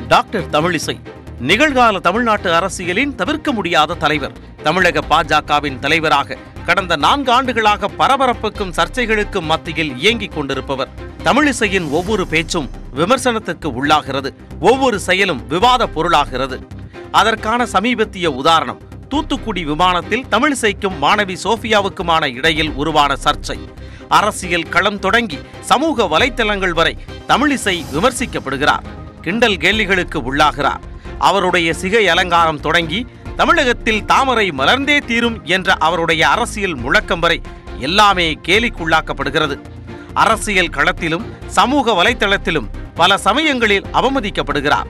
doctor Tamilisai நிகழ்கால தமிழ்நாட்டு அரசியலின் தவிர்க்க முடியாத தலைவர் தமிழக பாஜகவின் தலைவராக கடந்த நான்கு ஆண்டுகளாக பரபரப்புக்கும் சர்ச்சைகளுக்கும் மத்தியில் இயங்கிக் கொண்டிருப்பவர் தமிழிசையின் ஒவ்வொரு பேச்சும் விமர்சனத்துக்கு உள்ளாகிறது ஒவ்வொரு செயலும் விவாத பொருளாகிறது அதற்கான சமீபத்திய உதாரணம் தூத்துக்குடி விமானத்தில் தமிழிசைக்கும் மாணவி சோஃபியாவுக்குமான இடையில் உருவான சர்ச்சை அரசியல் களம் தொடங்கி சமூக வலைத்தளங்கள் வரை தமிழிசை விமர்சிக்கப்படுகிறார் கிண்டல் கேள்விகளுக்கு உள்ளாகிறார் அவருடைய சிகை அலங்காரம் தொடங்கி தமிழகத்தில் தாமரை மலர்ந்தே தீரும் என்ற அவருடைய அரசியல் முழக்கம் வரை எல்லாமே கேலிக்குள்ளாக்கப்படுகிறது அரசியல் களத்திலும் சமூக வலைத்தளத்திலும் பல சமயங்களில் அவமதிக்கப்படுகிறார்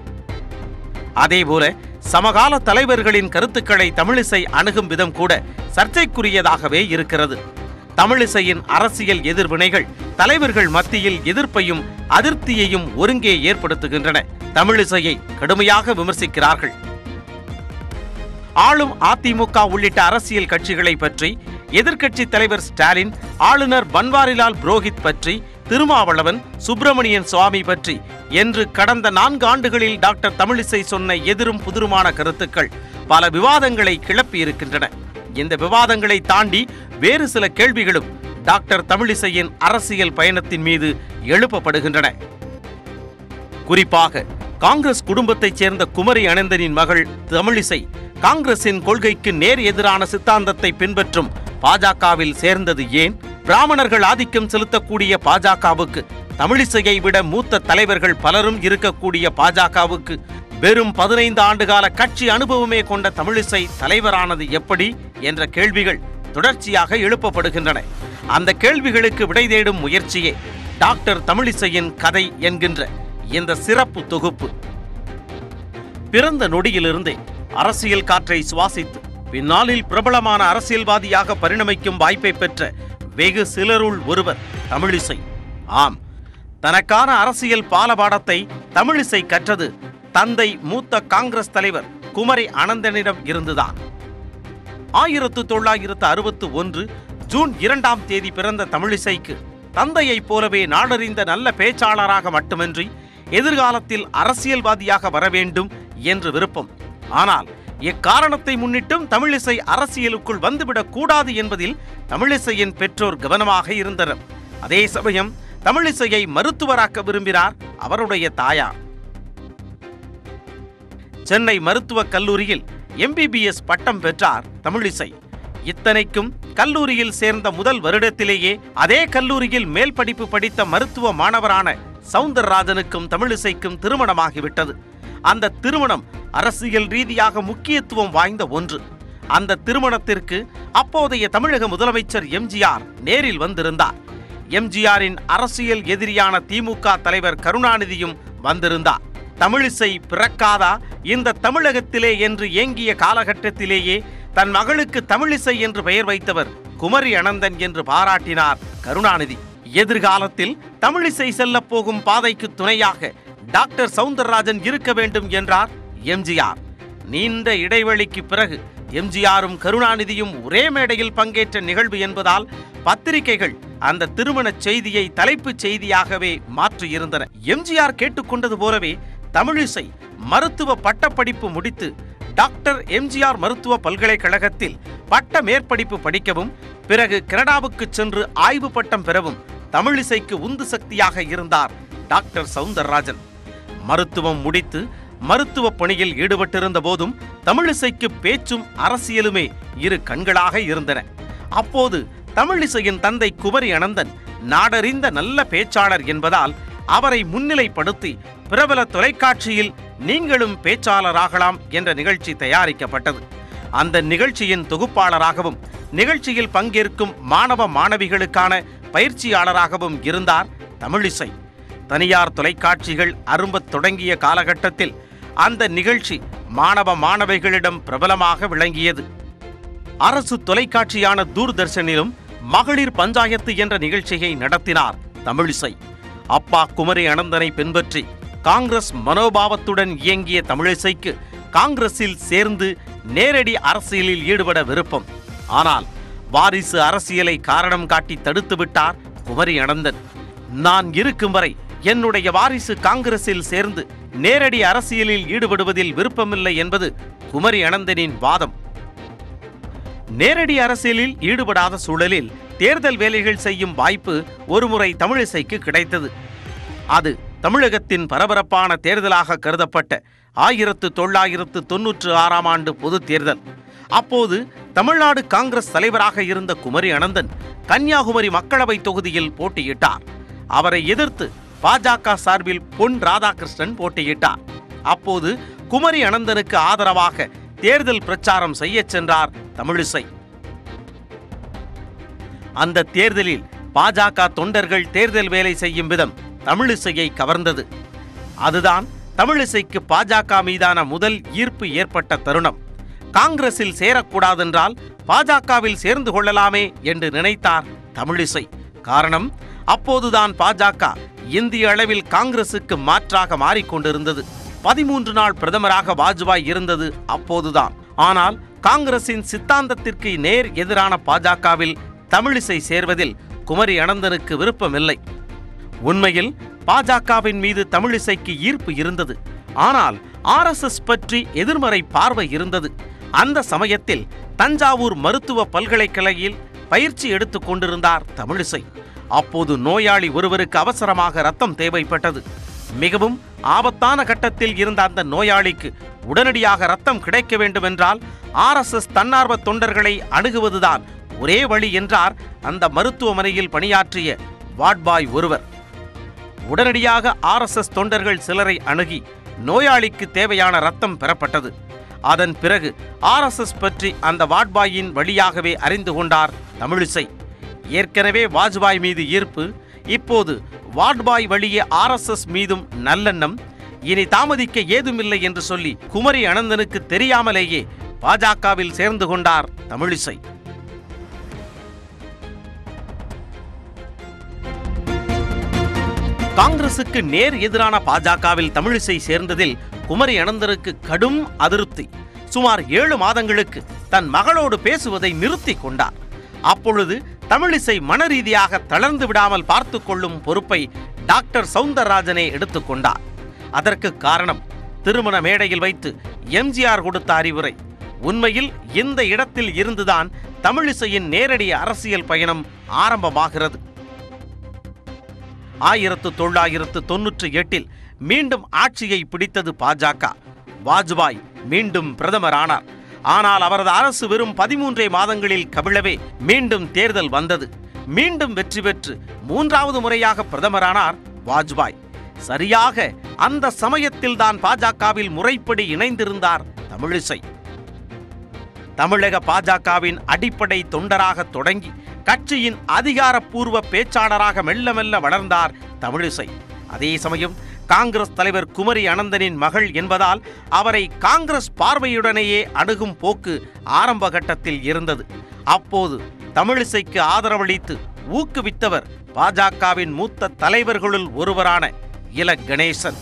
அதேபோல சமகால தலைவர்களின் கருத்துக்களை தமிழிசை அணுகும் விதம் கூட சர்ச்சைக்குரியதாகவே இருக்கிறது தமிழிசையின் அரசியல் எதிர்வினைகள் தலைவர்கள் மத்தியில் எதிர்ப்பையும் அதிருப்தியையும் ஒருங்கே ஏற்படுத்துகின்றன தமிழிசையை கடுமையாக விமர்சிக்கிறார்கள் ஆளும் அதிமுக உள்ளிட்ட அரசியல் கட்சிகளை பற்றி எதிர்க்கட்சித் தலைவர் ஸ்டாலின் ஆளுநர் பன்வாரிலால் புரோஹித் பற்றி திருமாவளவன் சுப்பிரமணியன் சுவாமி பற்றி என்று கடந்த நான்கு ஆண்டுகளில் டாக்டர் தமிழிசை சொன்ன எதிரும் புதிருமான கருத்துக்கள் பல விவாதங்களை கிளப்பியிருக்கின்றன இந்த விவாதங்களை தாண்டி வேறு சில கேள்விகளும் டாக்டர் தமிழிசையின் அரசியல் பயணத்தின் மீது எழுப்பப்படுகின்றன குறிப்பாக காங்கிரஸ் குடும்பத்தைச் சேர்ந்த குமரி அனந்தனின் மகள் தமிழிசை காங்கிரசின் கொள்கைக்கு நேர் எதிரான சித்தாந்தத்தை பின்பற்றும் பாஜகவில் சேர்ந்தது ஏன் பிராமணர்கள் ஆதிக்கம் செலுத்தக்கூடிய பாஜகவுக்கு தமிழிசையை விட மூத்த தலைவர்கள் பலரும் இருக்கக்கூடிய பாஜகவுக்கு வெறும் பதினைந்து ஆண்டுகால கட்சி அனுபவமே கொண்ட தமிழிசை தலைவரானது எப்படி என்ற கேள்விகள் தொடர்ச்சியாக எழுப்பப்படுகின்றன அந்த கேள்விகளுக்கு விடை தேடும் முயற்சியே டாக்டர் தமிழிசையின் கதை என்கின்ற இந்த சிறப்பு தொகுப்பு பிறந்த நொடியிலிருந்தே அரசியல் காற்றை சுவாசித்து பின்னாளில் பிரபலமான அரசியல்வாதியாக பரிணமிக்கும் வாய்ப்பை பெற்ற வெகு சிலருள் ஒருவர் தமிழிசை ஆம் தனக்கான அரசியல் பாலபாடத்தை தமிழிசை கற்றது தந்தை மூத்த காங்கிரஸ் தலைவர் குமரி அனந்தனிடம் இருந்துதான் ஆயிரத்து தொள்ளாயிரத்து அறுபத்து ஒன்று ஜூன் இரண்டாம் தேதி பிறந்த தமிழிசைக்கு தந்தையைப் போலவே நாடறிந்த நல்ல பேச்சாளராக மட்டுமின்றி எதிர்காலத்தில் அரசியல்வாதியாக வர வேண்டும் என்று விருப்பம் ஆனால் எக்காரணத்தை முன்னிட்டும் தமிழிசை அரசியலுக்குள் வந்துவிடக் கூடாது என்பதில் தமிழிசையின் பெற்றோர் கவனமாக இருந்தனர் அதே சமயம் தமிழிசையை மருத்துவராக்க விரும்பினார் அவருடைய தாயார் சென்னை மருத்துவக் கல்லூரியில் எம்பிபிஎஸ் பட்டம் பெற்றார் தமிழிசை இத்தனைக்கும் கல்லூரியில் சேர்ந்த முதல் வருடத்திலேயே அதே கல்லூரியில் மேல் படிப்பு படித்த மருத்துவ மாணவரான சவுந்தரராஜனுக்கும் தமிழிசைக்கும் திருமணமாகிவிட்டது அந்த திருமணம் அரசியல் ரீதியாக முக்கியத்துவம் வாய்ந்த ஒன்று அந்த திருமணத்திற்கு அப்போதைய தமிழக முதலமைச்சர் எம்ஜிஆர் நேரில் வந்திருந்தார் எம்ஜிஆரின் அரசியல் எதிரியான திமுக தலைவர் கருணாநிதியும் வந்திருந்தார் தமிழிசை பிறக்காதா இந்த தமிழகத்திலே என்று ஏங்கிய காலகட்டத்திலேயே தன் மகளுக்கு தமிழிசை என்று பெயர் வைத்தவர் குமரி அனந்தன் என்று பாராட்டினார் கருணாநிதி எதிர்காலத்தில் தமிழிசை செல்லப் போகும் பாதைக்கு துணையாக டாக்டர் சவுந்தரராஜன் இருக்க வேண்டும் என்றார் எம்ஜிஆர் நீண்ட இடைவெளிக்கு பிறகு எம்ஜிஆரும் கருணாநிதியும் ஒரே மேடையில் பங்கேற்ற நிகழ்வு என்பதால் பத்திரிகைகள் அந்த திருமண செய்தியை தலைப்புச் செய்தியாகவே மாற்றியிருந்தன எம்ஜிஆர் கேட்டுக்கொண்டது போலவே தமிழிசை மருத்துவ பட்டப்படிப்பு முடித்து டாக்டர் எம்ஜிஆர் மருத்துவ பல்கலைக்கழகத்தில் பட்ட மேற்படிப்பு படிக்கவும் பிறகு கனடாவுக்கு சென்று ஆய்வு பட்டம் பெறவும் தமிழிசைக்கு உந்து சக்தியாக இருந்தார் டாக்டர் சவுந்தரராஜன் மருத்துவம் முடித்து மருத்துவ பணியில் ஈடுபட்டிருந்த போதும் தமிழிசைக்கு பேச்சும் அரசியலுமே இரு கண்களாக இருந்தன அப்போது தமிழிசையின் தந்தை குமரி அனந்தன் நாடறிந்த நல்ல பேச்சாளர் என்பதால் அவரை முன்னிலைப்படுத்தி பிரபல தொலைக்காட்சியில் நீங்களும் பேச்சாளராகலாம் என்ற நிகழ்ச்சி தயாரிக்கப்பட்டது அந்த நிகழ்ச்சியின் தொகுப்பாளராகவும் நிகழ்ச்சியில் பங்கேற்கும் மாணவ மாணவிகளுக்கான பயிற்சியாளராகவும் இருந்தார் தமிழிசை தனியார் தொலைக்காட்சிகள் அரும்பத் தொடங்கிய காலகட்டத்தில் அந்த நிகழ்ச்சி மாணவ மாணவிகளிடம் பிரபலமாக விளங்கியது அரசு தொலைக்காட்சியான தூர்தர்ஷனிலும் மகளிர் பஞ்சாயத்து என்ற நிகழ்ச்சியை நடத்தினார் தமிழிசை அப்பா குமரி அனந்தனை பின்பற்றி காங்கிரஸ் மனோபாவத்துடன் இயங்கிய தமிழிசைக்கு காங்கிரஸில் சேர்ந்து நேரடி அரசியலில் ஈடுபட விருப்பம் ஆனால் வாரிசு அரசியலை காரணம் காட்டி தடுத்து விட்டார் குமரி அனந்தன் நான் இருக்கும் வரை என்னுடைய வாரிசு காங்கிரஸில் சேர்ந்து நேரடி அரசியலில் ஈடுபடுவதில் விருப்பமில்லை என்பது குமரி அனந்தனின் வாதம் நேரடி அரசியலில் ஈடுபடாத சூழலில் தேர்தல் வேலைகள் செய்யும் வாய்ப்பு ஒருமுறை தமிழிசைக்கு கிடைத்தது அது தமிழகத்தின் பரபரப்பான தேர்தலாக கருதப்பட்ட ஆயிரத்து தொள்ளாயிரத்து தொன்னூற்று ஆறாம் ஆண்டு பொதுத் தேர்தல் அப்போது தமிழ்நாடு காங்கிரஸ் தலைவராக இருந்த குமரி அனந்தன் கன்னியாகுமரி மக்களவை தொகுதியில் போட்டியிட்டார் அவரை எதிர்த்து பாஜக சார்பில் பொன் ராதாகிருஷ்ணன் போட்டியிட்டார் அப்போது குமரி அனந்தனுக்கு ஆதரவாக தேர்தல் பிரச்சாரம் செய்யச் சென்றார் தமிழிசை அந்த தேர்தலில் பாஜக தொண்டர்கள் தேர்தல் வேலை செய்யும் விதம் தமிழிசையை கவர்ந்தது அதுதான் தமிழிசைக்கு பாஜக மீதான முதல் ஈர்ப்பு ஏற்பட்ட தருணம் காங்கிரஸில் சேரக்கூடாதென்றால் பாஜகவில் சேர்ந்து கொள்ளலாமே என்று நினைத்தார் தமிழிசை காரணம் அப்போதுதான் பாஜக இந்திய அளவில் காங்கிரசுக்கு மாற்றாக மாறிக்கொண்டிருந்தது பதிமூன்று நாள் பிரதமராக வாஜ்பாய் இருந்தது அப்போதுதான் ஆனால் காங்கிரசின் சித்தாந்தத்திற்கு நேர் எதிரான பாஜகவில் தமிழிசை சேர்வதில் குமரி அனந்தனுக்கு விருப்பமில்லை உண்மையில் பாஜகவின் மீது தமிழிசைக்கு ஈர்ப்பு இருந்தது ஆனால் ஆர்எஸ்எஸ் பற்றி எதிர்மறை பார்வை இருந்தது அந்த சமயத்தில் தஞ்சாவூர் மருத்துவ பல்கலைக்கழகில் பயிற்சி எடுத்துக் கொண்டிருந்தார் தமிழிசை அப்போது நோயாளி ஒருவருக்கு அவசரமாக ரத்தம் தேவைப்பட்டது மிகவும் ஆபத்தான கட்டத்தில் இருந்த அந்த நோயாளிக்கு உடனடியாக ரத்தம் கிடைக்க வேண்டுமென்றால் ஆர்எஸ்எஸ் தன்னார்வ தொண்டர்களை அணுகுவதுதான் ஒரே வழி என்றார் அந்த மருத்துவமனையில் பணியாற்றிய வாட்பாய் ஒருவர் உடனடியாக ஆர்எஸ்எஸ் தொண்டர்கள் சிலரை அணுகி நோயாளிக்கு தேவையான ரத்தம் பெறப்பட்டது அதன் பிறகு ஆர்எஸ்எஸ் பற்றி அந்த வாட்பாயின் வழியாகவே அறிந்து கொண்டார் தமிழிசை ஏற்கனவே வாஜ்பாய் மீது ஈர்ப்பு இப்போது வாட்பாய் வழியே ஆர்எஸ்எஸ் மீதும் நல்லெண்ணம் இனி தாமதிக்க ஏதுமில்லை என்று சொல்லி குமரி அனந்தனுக்கு தெரியாமலேயே பாஜகவில் சேர்ந்து கொண்டார் தமிழிசை காங்கிரசுக்கு நேர் எதிரான பாஜகவில் தமிழிசை சேர்ந்ததில் குமரி அனந்தருக்கு கடும் அதிருப்தி சுமார் ஏழு மாதங்களுக்கு தன் மகளோடு பேசுவதை நிறுத்திக் கொண்டார் அப்பொழுது தமிழிசை மனரீதியாக தளர்ந்து விடாமல் பார்த்து கொள்ளும் பொறுப்பை டாக்டர் சவுந்தரராஜனே எடுத்துக்கொண்டார் அதற்கு காரணம் திருமண மேடையில் வைத்து எம்ஜிஆர் கொடுத்த அறிவுரை உண்மையில் இந்த இடத்தில் இருந்துதான் தமிழிசையின் நேரடி அரசியல் பயணம் ஆரம்பமாகிறது ஆயிரத்து தொள்ளாயிரத்து தொன்னூற்றி எட்டில் மீண்டும் ஆட்சியை பிடித்தது பாஜக வாஜ்பாய் மீண்டும் பிரதமரானார் ஆனால் அவரது அரசு வெறும் பதிமூன்றே மாதங்களில் கவிழவே மீண்டும் தேர்தல் வந்தது மீண்டும் வெற்றி பெற்று மூன்றாவது முறையாக பிரதமரானார் வாஜ்பாய் சரியாக அந்த சமயத்தில் தான் பாஜகவில் முறைப்படி இணைந்திருந்தார் தமிழிசை தமிழக பாஜகவின் அடிப்படை தொண்டராக தொடங்கி கட்சியின் அதிகாரப்பூர்வ பேச்சாளராக மெல்ல மெல்ல வளர்ந்தார் தமிழிசை அதே சமயம் காங்கிரஸ் தலைவர் குமரி அனந்தனின் மகள் என்பதால் அவரை காங்கிரஸ் பார்வையுடனேயே அணுகும் போக்கு ஆரம்ப கட்டத்தில் இருந்தது அப்போது தமிழிசைக்கு ஆதரவளித்து ஊக்குவித்தவர் பாஜகவின் மூத்த தலைவர்களுள் ஒருவரான இல கணேசன்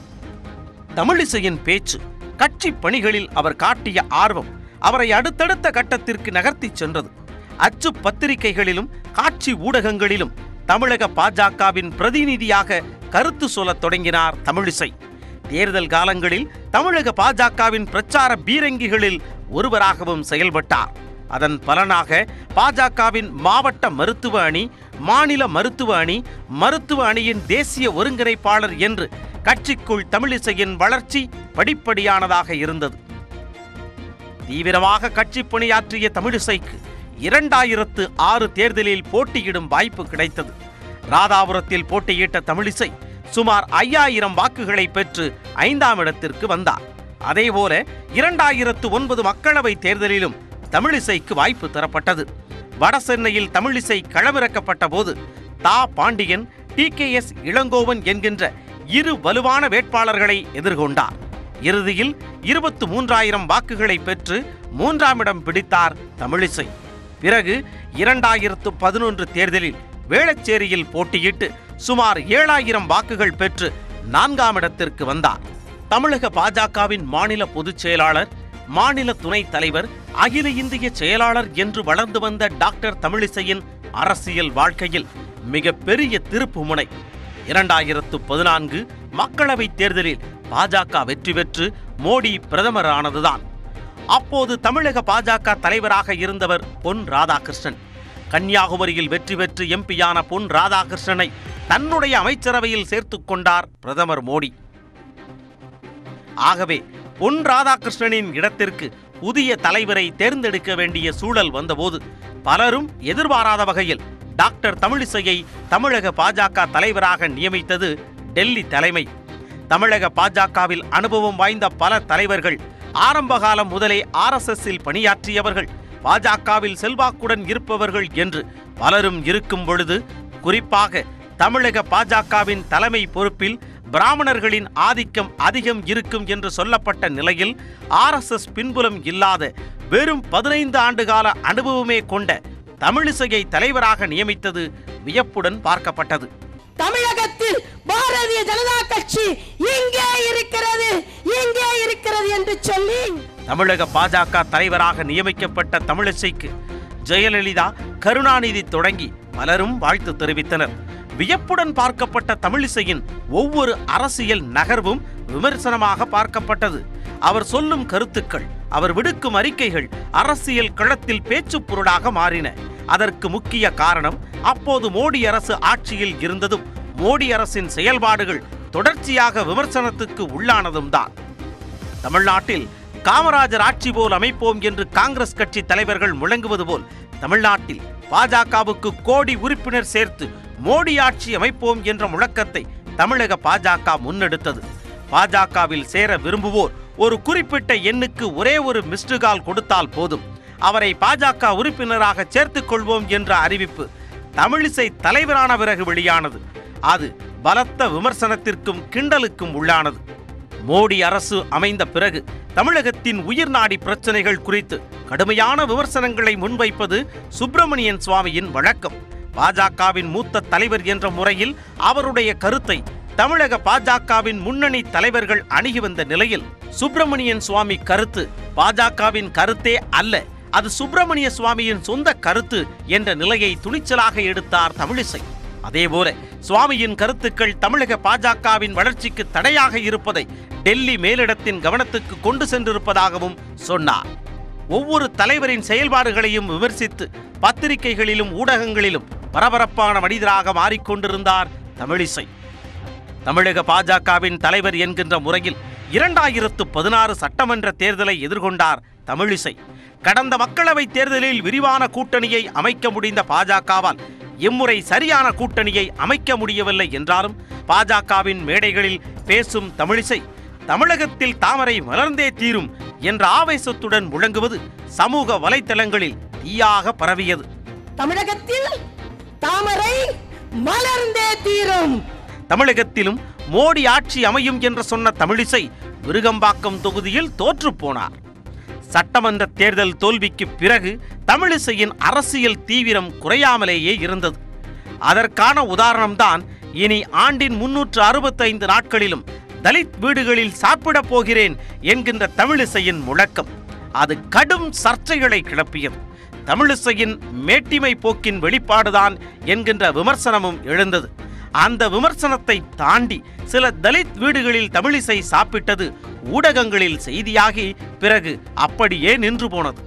தமிழிசையின் பேச்சு கட்சி பணிகளில் அவர் காட்டிய ஆர்வம் அவரை அடுத்தடுத்த கட்டத்திற்கு நகர்த்திச் சென்றது அச்சு பத்திரிகைகளிலும் காட்சி ஊடகங்களிலும் தமிழக பாஜகவின் பிரதிநிதியாக கருத்து சொல்லத் தொடங்கினார் தமிழிசை தேர்தல் காலங்களில் தமிழக பாஜகவின் பிரச்சார பீரங்கிகளில் ஒருவராகவும் செயல்பட்டார் அதன் பலனாக பாஜகவின் மாவட்ட மருத்துவ அணி மாநில மருத்துவ அணி மருத்துவ அணியின் தேசிய ஒருங்கிணைப்பாளர் என்று கட்சிக்குள் தமிழிசையின் வளர்ச்சி படிப்படியானதாக இருந்தது தீவிரமாக கட்சி பணியாற்றிய தமிழிசைக்கு இரண்டாயிரத்து ஆறு தேர்தலில் போட்டியிடும் வாய்ப்பு கிடைத்தது ராதாபுரத்தில் போட்டியிட்ட தமிழிசை சுமார் ஐயாயிரம் வாக்குகளை பெற்று ஐந்தாம் இடத்திற்கு வந்தார் அதேபோல இரண்டாயிரத்து ஒன்பது மக்களவை தேர்தலிலும் தமிழிசைக்கு வாய்ப்பு தரப்பட்டது வடசென்னையில் தமிழிசை களமிறக்கப்பட்ட போது தா Pandiyan T K S Elangovan என்கின்ற இரு வலுவான வேட்பாளர்களை எதிர்கொண்டார் இறுதியில் இருபத்து மூன்றாயிரம் வாக்குகளை பெற்று மூன்றாம் இடம் பிடித்தார் தமிழிசை பிறகு இரண்டாயிரத்து பதினொன்று தேர்தலில் வேளச்சேரியில் போட்டியிட்டு சுமார் ஏழாயிரம் வாக்குகள் பெற்று நான்காம் இடத்திற்கு வந்தார் தமிழக பாஜகவின் மாநில பொதுச் செயலாளர் மாநில துணைத் தலைவர் அகில இந்திய செயலாளர் என்று வளர்ந்து வந்த டாக்டர் தமிழிசையின் அரசியல் வாழ்க்கையில் மிக பெரிய திருப்புமுனை இரண்டாயிரத்து பதினான்கு மக்களவைத் தேர்தலில் பாஜக வெற்றி பெற்று மோடி பிரதமர் ஆனதுதான் அப்போது தமிழக பாஜக தலைவராக இருந்தவர் பொன் ராதாகிருஷ்ணன் கன்னியாகுமரியில் வெற்றி பெற்று எம்பியான பொன் ராதாகிருஷ்ணனை தன்னுடைய அமைச்சரவையில் சேர்த்துக் கொண்டார் பிரதமர் மோடி ஆகவே பொன் ராதாகிருஷ்ணனின் இடத்திற்கு புதிய தலைவரை தேர்ந்தெடுக்க வேண்டிய சூழல் வந்தபோது பலரும் எதிர்பாராத வகையில் டாக்டர் தமிழிசையை தமிழக பாஜக தலைவராக நியமித்தது டெல்லி தலைமை தமிழக பாஜகவில் அனுபவம் வாய்ந்த பல தலைவர்கள் ஆரம்பகாலம் முதலே ஆர்எஸ்எஸ்ஸில் பணியாற்றியவர்கள் பாஜகவில் செல்வாக்குடன் இருப்பவர்கள் என்று பலரும் இருக்கும் பொழுது குறிப்பாக தமிழக பாஜகவின் தலைமை பொறுப்பில் பிராமணர்களின் ஆதிக்கம் அதிகம் இருக்கும் என்று சொல்லப்பட்ட நிலையில் ஆர்எஸ்எஸ் பின்புலம் இல்லாத வெறும் பதினைந்து ஆண்டுகால அனுபவமே கொண்ட தமிழிசையை தலைவராக நியமித்தது வியப்புடன் பார்க்கப்பட்டது தமிழகத்தில் பாரதிய ஜனதா கட்சி இங்கே இருக்கிறது இங்கே இருக்கிறது என்று சொல்லி தமிழக பாஜக தலைவராக நியமிக்கப்பட்ட தமிழிசைக்கு ஜெயலலிதா கருணாநிதி தொடங்கி பலரும் வாழ்த்து தெரிவித்தனர் வியப்புடன் பார்க்கப்பட்ட தமிழிசையின் ஒவ்வொரு அரசியல் நகர்வும் விமர்சனமாக பார்க்கப்பட்டது அவர் சொல்லும் கருத்துக்கள் அவர் விடுக்கும் அறிக்கைகள் அரசியல் களத்தில் பேச்சுப் பொருளாக மாறின அதற்கு முக்கிய காரணம் அப்போது மோடி அரசு ஆட்சியில் இருந்ததும் மோடி அரசின் செயல்பாடுகள் தொடர்ச்சியாக விமர்சனத்துக்கு உள்ளானதும் தான் தமிழ்நாட்டில் காமராஜர் ஆட்சி போல் அமைப்போம் என்று காங்கிரஸ் கட்சி தலைவர்கள் முழங்குவது போல் தமிழ்நாட்டில் பாஜகவுக்கு கோடி உறுப்பினர் சேர்த்து மோடி ஆட்சி அமைப்போம் என்ற முழக்கத்தை தமிழக பாஜக முன்னெடுத்தது பாஜகவில் சேர விரும்புவோர் ஒரு குறிப்பிட்ட எண்ணுக்கு ஒரே ஒரு மிஸ்டு கால் கொடுத்தால் போதும் அவரை பாஜக உறுப்பினராக சேர்த்துக் கொள்வோம் என்ற அறிவிப்பு தமிழிசை தலைவரான பிறகு வெளியானது அது பலத்த விமர்சனத்திற்கும் கிண்டலுக்கும் உள்ளானது மோடி அரசு அமைந்த பிறகு தமிழகத்தின் உயிர்நாடி பிரச்சனைகள் குறித்து கடுமையான விமர்சனங்களை முன்வைப்பது சுப்பிரமணியன் சுவாமியின் வழக்கம் பாஜகவின் மூத்த தலைவர் என்ற முறையில் அவருடைய கருத்தை தமிழக பாஜகவின் முன்னணி தலைவர்கள் அணுகி வந்த நிலையில் சுப்பிரமணியன் சுவாமி கருத்து பாஜகவின் கருத்தே அல்ல அது சுப்பிரமணிய சுவாமியின் சொந்த கருத்து என்ற நிலையை துணிச்சலாக எடுத்தார் தமிழிசை அதேபோல சுவாமியின் கருத்துக்கள் தமிழக பாஜகவின் வளர்ச்சிக்கு தடையாக இருப்பதை டெல்லி மேலிடத்தின் கவனத்துக்கு கொண்டு சென்றிருப்பதாகவும் சொன்னார் ஒவ்வொரு தலைவரின் செயல்பாடுகளையும் விமர்சித்து பத்திரிகைகளிலும் ஊடகங்களிலும் பரபரப்பான மனிதராக மாறிக்கொண்டிருந்தார் தமிழிசை தமிழக பாஜகவின் தலைவர் என்கின்ற முறையில் இரண்டாயிரத்து பதினாறு சட்டமன்ற தேர்தலை எதிர்கொண்டார் தமிழிசை கடந்த மக்களவைத் தேர்தலில் விரிவான கூட்டணியை அமைக்க முடிந்த பாஜகவால் இம்முறை சரியான கூட்டணியை அமைக்க முடியவில்லை என்றாலும் பாஜகவின் மேடைகளில் பேசும் தமிழிசை தமிழகத்தில் தாமரை மலர்ந்தே தீரும் என்ற ஆவேசத்துடன் முழங்குவது சமூக வலைத்தளங்களில் தீயாக பரவியது தமிழகத்தில் தாமரை மலர்ந்தே தீரும் தமிழகத்திலும் மோடி ஆட்சி அமையும் என்று சொன்ன தமிழிசை விருகம்பாக்கம் தொகுதியில் தோற்றுப் போனார் சட்டமன்ற தேர்தல் தோல்விக்கு பிறகு தமிழிசையின் அரசியல் தீவிரம் குறையாமலேயே இருந்தது அதற்கான உதாரணம்தான் இனி ஆண்டின் முன்னூற்று அறுபத்தைந்து நாட்களிலும் தலித் வீடுகளில் சாப்பிடப் போகிறேன் என்கின்ற தமிழிசையின் முழக்கம் அது கடும் சர்ச்சைகளை கிளப்பியது தமிழிசையின் மேட்டிமை போக்கின் வெளிப்பாடுதான் என்கின்ற விமர்சனமும் எழுந்தது அந்த விமர்சனத்தை தாண்டி சில தலித் வீடுகளில் தமிழிசை சாப்பிட்டது ஊடகங்களில் செய்தியாகி பிறகு அப்படியே நின்று போனது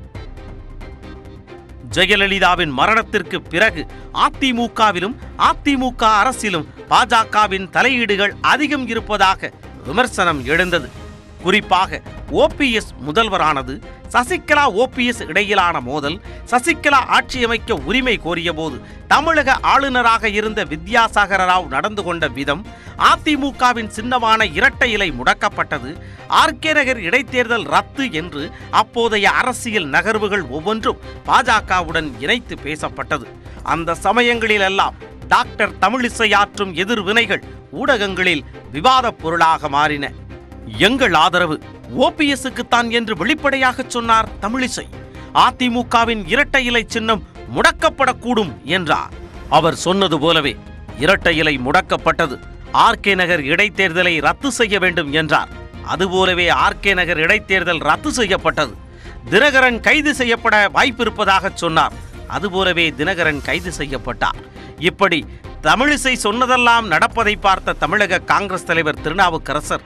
ஜெயலலிதாவின் மரணத்திற்கு பிறகு அதிமுகவிலும் அதிமுக அரசிலும் பாஜகவின் தலையீடுகள் அதிகம் இருப்பதாக விமர்சனம் எழுந்தது குறிப்பாக ஓபிஎஸ் முதல்வரானது சசிகலா ஓபிஎஸ் இடையிலான மோதல் சசிகலா ஆட்சி அமைக்க உரிமை கோரியபோது தமிழக ஆளுநராக இருந்த வித்யாசாகர ராவ் நடந்து கொண்ட விதம் அதிமுகவின் சின்னமான இரட்டை இலை முடக்கப்பட்டது ஆர்கே நகர் இடைத்தேர்தல் ரத்து என்று அப்போதைய அரசியல் நகர்வுகள் ஒவ்வொன்றும் பாஜகவுடன் இணைத்து பேசப்பட்டது அந்த சமயங்களிலெல்லாம் டாக்டர் தமிழிசை ஆற்றும் எதிர்வினைகள் ஊடகங்களில் விவாதப் பொருளாக மாறின எங்கள் ஆதரவு ஓபிஎஸ்க்குத்தான் என்று வெளிப்படையாக சொன்னார் தமிழிசை அதிமுகவின் இரட்டை இலை சின்னம் முடக்கப்படக்கூடும் என்றார் அவர் சொன்னது போலவே இரட்டை இலை முடக்கப்பட்டது ஆர்கே நகர் இடைத்தேர்தலை ரத்து செய்ய வேண்டும் என்றார் அதுபோலவே ஆர்கே நகர் இடைத்தேர்தல் ரத்து செய்யப்பட்டது தினகரன் கைது செய்யப்பட வாய்ப்பிருப்பதாக சொன்னார் அதுபோலவே தினகரன் கைது செய்யப்பட்டார் இப்படி தமிழிசை சொன்னதெல்லாம் நடப்பதை பார்த்த தமிழக காங்கிரஸ் தலைவர் திருநாவுக்கரசர்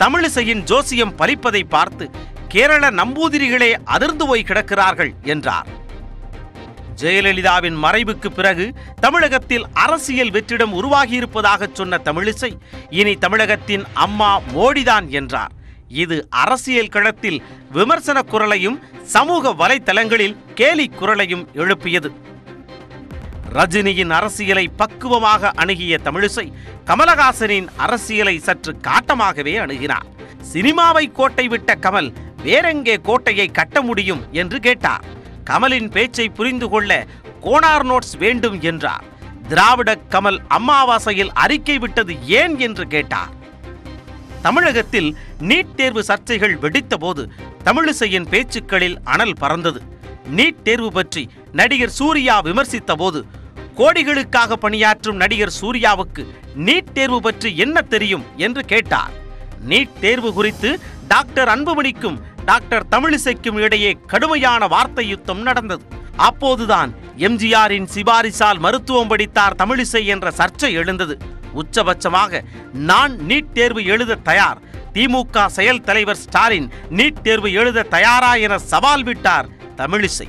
தமிழிசையின் ஜோசியம் பலிப்பதை பார்த்து கேரள நம்பூதிரிகளே அதிர்ந்து போய் கிடக்கிறார்கள் என்றார் ஜெயலலிதாவின் மறைவுக்கு பிறகு தமிழகத்தில் அரசியல் வெற்றிடம் உருவாகியிருப்பதாக சொன்ன தமிழிசை இனி தமிழகத்தின் அம்மா மோடிதான் என்றார் இது அரசியல் களத்தில் விமர்சன குரலையும் சமூக வலைத்தளங்களில் கேலி குரலையும் எழுப்பியது ரஜினியின் அரசியலை பக்குவமாக அணுகிய தமிழிசை கமலஹாசனின் அரசியலை சற்று காட்டமாகவே அணுகினார் சினிமாவை கோட்டை விட்ட கமல் வேறெங்கே கோட்டையை கட்ட முடியும் என்று கேட்டார் கமலின் பேச்சை புரிந்து கொள்ள கோனார் நோட்ஸ் வேண்டும் என்றார் திராவிட கமல் அமாவாசையில் அறிக்கை விட்டது ஏன் என்று கேட்டார் தமிழகத்தில் நீட் தேர்வு சர்ச்சைகள் வெடித்தபோது தமிழிசையின் பேச்சுக்களில் அனல் பறந்தது நீட் தேர்வு பற்றி நடிகர் சூர்யா விமர்சித்த போது கோடிகளுக்காக பணியாற்றும் நடிகர் சூர்யாவுக்கு நீட் தேர்வு பற்றி என்ன தெரியும் என்று கேட்டார் நீட் தேர்வு குறித்து டாக்டர் அன்புமணிக்கும் டாக்டர் தமிழிசைக்கும் இடையே கடுமையான வார்த்தை யுத்தம் நடந்தது அப்போதுதான் எம்ஜிஆரின் சிபாரிசால் மருத்துவம் படித்தார் தமிழிசை என்ற சர்ச்சை எழுந்தது உச்சபட்சமாக நான் நீட் தேர்வு எழுத தயார் திமுக செயல் தலைவர் ஸ்டாலின் நீட் தேர்வு எழுத தயாரா என சவால் விட்டார் தமிழிசை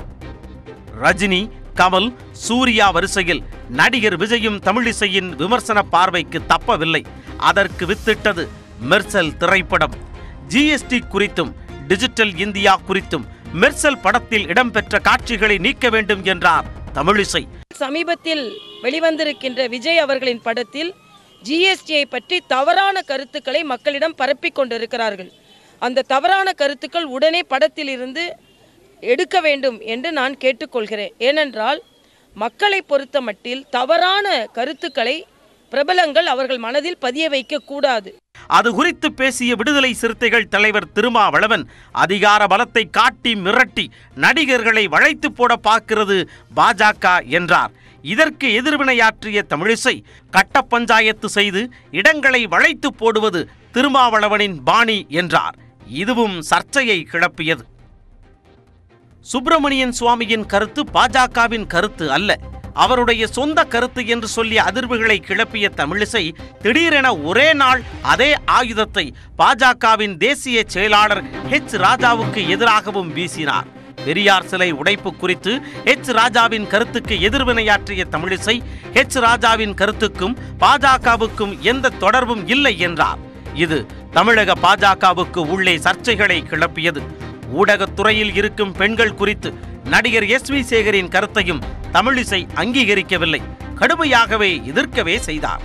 ரஜினி கமல் சூர்யா வரிசையில் நடிகர் விஜயும் தமிழிசையின் விமர்சன பார்வைக்கு தப்பவில்லை அதற்கு வித்திட்டது மெர்சல் திரைப்படம் ஜிஎஸ்டி குறித்தும் டிஜிட்டல் இந்தியா குறித்தும் மெர்சல் படத்தில் இடம்பெற்ற காட்சிகளை நீக்க வேண்டும் என்றார் தமிழிசை சமீபத்தில் வெளிவந்திருக்கின்ற விஜய் அவர்களின் படத்தில் ஜிஎஸ்டியை பற்றி தவறான கருத்துக்களை மக்களிடம் பரப்பிக் கொண்டிருக்கிறார்கள் அந்த தவறான கருத்துக்கள் உடனே படத்தில் இருந்து எடுக்க வேண்டும் என்று நான் கேட்டுக்கொள்கிறேன் ஏனென்றால் மக்களை பொறுத்த மட்டில் தவறான கருத்துக்களை பிரபலங்கள் அவர்கள் மனதில் பதிய வைக்க கூடாது அது குறித்து பேசிய விடுதலை சிறுத்தைகள் தலைவர் திருமாவளவன் அதிகார பலத்தை காட்டி மிரட்டி நடிகர்களை வளைத்து போட பார்க்கிறது பாஜக என்றார் இதற்கு எதிர்வினையாற்றிய தமிழிசை கட்ட பஞ்சாயத்து செய்து இடங்களை வளைத்து போடுவது திருமாவளவனின் பாணி என்றார் இதுவும் சர்ச்சையை கிளப்பியது சுப்பிரமணியன் சுவாமியின் கருத்து பாஜகவின் கருத்து அல்ல அவருடைய சொந்த கருத்து என்று சொல்லிய அதிர்வுகளை கிளப்பிய தமிழிசை திடீரென ஒரே நாள் அதே ஆயுதத்தை பாஜகவின் தேசிய செயலாளர் ஹெச் ராஜாவுக்கு எதிராகவும் வீசினார் பெரியார் சிலை உடைப்பு குறித்து ஹெச் ராஜாவின் கருத்துக்கு எதிர்வினையாற்றிய தமிழிசை ஹெச் ராஜாவின் கருத்துக்கும் பாஜகவுக்கும் எந்த தொடர்பும் இல்லை என்றார் இது தமிழக பாஜகவுக்கு உள்ளே சர்ச்சைகளை கிளப்பியது ஊடகத்துறையில் இருக்கும் பெண்கள் குறித்து நடிகர் எஸ் வி சேகரின் கருத்தையும் தமிழிசை அங்கீகரிக்கவில்லை கடுமையாகவே எதிர்க்கவே செய்தார்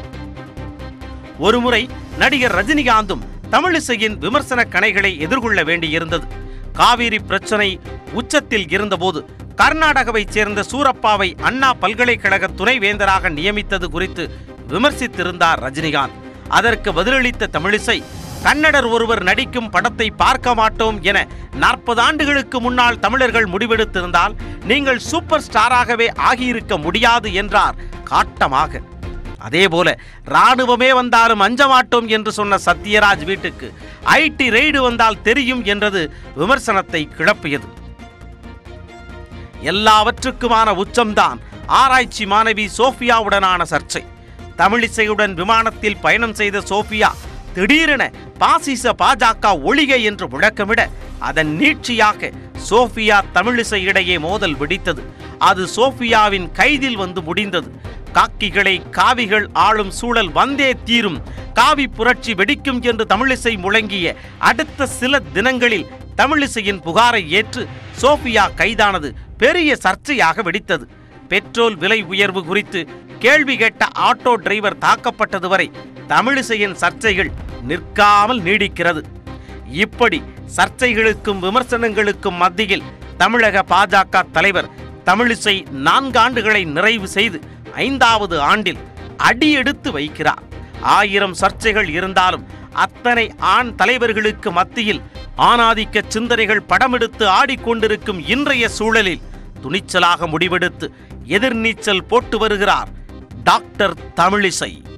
ஒருமுறை நடிகர் ரஜினிகாந்தும் தமிழிசையின் விமர்சன கணைகளை எதிர்கொள்ள வேண்டியிருந்தது காவிரி பிரச்சனை உச்சத்தில் இருந்தபோது கர்நாடகாவைச் சேர்ந்த சூரப்பாவை அண்ணா பல்கலைக்கழக துணைவேந்தராக நியமித்தது குறித்து விமர்சித்திருந்தார் ரஜினிகாந்த் அதற்கு பதிலளித்த தமிழிசை கன்னடர் ஒருவர் நடிக்கும் படத்தை பார்க்க மாட்டோம் என நாற்பது ஆண்டுகளுக்கு முன்னால் தமிழர்கள் முடிவெடுத்திருந்தால் நீங்கள் சூப்பர் ஸ்டாராகவே ஆகியிருக்க முடியாது என்றார் காட்டமாக அதேபோல ராணுவமே வந்தாலும் அஞ்ச மாட்டோம் என்று சொன்ன சத்யராஜ் வீட்டுக்கு ஐடி ரெய்டு வந்தால் தெரியும் என்றது விமர்சனத்தை கிளப்பியது எல்லாவற்றுக்குமான உச்சம்தான் ஆராய்ச்சி மாணவி சோஃபியாவுடனான சர்ச்சை தமிழிசையுடன் விமானத்தில் பயணம் செய்த சோஃபியா திடீரென பாசிச பாஜக ஒழிக என்று முழக்கமிட அதன் நீட்சியாக சோஃபியா தமிழிசை இடையே மோதல் வெடித்தது அது சோஃபியாவின் கைதில் வந்து முடிந்தது காக்கிகளை காவிகள் ஆளும் சூழல் வந்தே தீரும் காவி புரட்சி வெடிக்கும் என்று தமிழிசை முழங்கிய அடுத்த சில தினங்களில் தமிழிசையின் புகாரை ஏற்று சோஃபியா கைதானது பெரிய சர்ச்சையாக வெடித்தது பெட்ரோல் விலை உயர்வு குறித்து கேள்வி கேட்ட ஆட்டோ டிரைவர் தாக்கப்பட்டது வரை தமிழிசையின் சர்ச்சைகள் நிற்காமல் நீடிக்கிறது இப்படி சர்ச்சைகளுக்கும் விமர்சனங்களுக்கும் மத்தியில் தமிழக பாஜக தலைவர் தமிழிசை நான்காண்டுகளை நிறைவு செய்து ஐந்தாவது ஆண்டில் அடியெடுத்து வைக்கிறார் ஆயிரம் சர்ச்சைகள் இருந்தாலும் அத்தனை ஆண் தலைவர்களுக்கு மத்தியில் ஆணாதிக்க சிந்தனைகள் படமெடுத்து ஆடிக்கொண்டிருக்கும் இன்றைய சூழலில் துணிச்சலாக முடிவெடுத்து எதிர்நீச்சல் போட்டு வருகிறார் டாக்டர் தமிழிசை